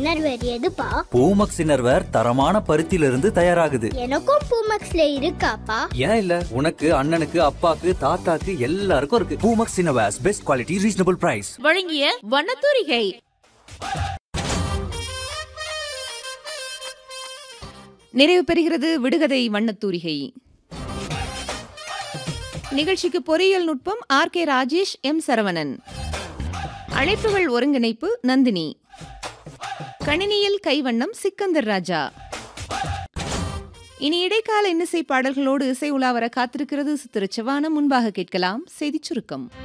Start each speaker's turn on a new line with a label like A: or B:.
A: innerwear எதுப்பா
B: Poomex innerwear தரமான பருத்தியிலிருந்து தயாராகுது
A: எனக்கும் பூமெக்ஸ்ல இருக்காப்பா
B: ஏன் இல்ல உனக்கு அண்ணனுக்கு அப்பாக்கு தாத்தாக்கு எல்லாருக்கும் இருக்கு Poomex innerwears best quality reasonable price
C: வழங்கிய வண்ணத்தூரிகை
D: நிறைவு பெறுகிறது விடுகதை வண்ணத்தூரிகை நிகழ்ச்சிக்கு பொறியியல் நுட்பம் R K Rajesh M Saravanan அழைப்புகள் ஒருங்கிணைப்பு நந்தினி கணினியில் கைவண்ணம் சிக்கந்தர் ராஜா இனி இடைக்கால இன்னிசை பாடல்களோடு இசை உலாவர காத்திருக்கிறது சித்திரச்சவானம் முன்பாக கேட்கலாம் செய்திச் சுருக்கம்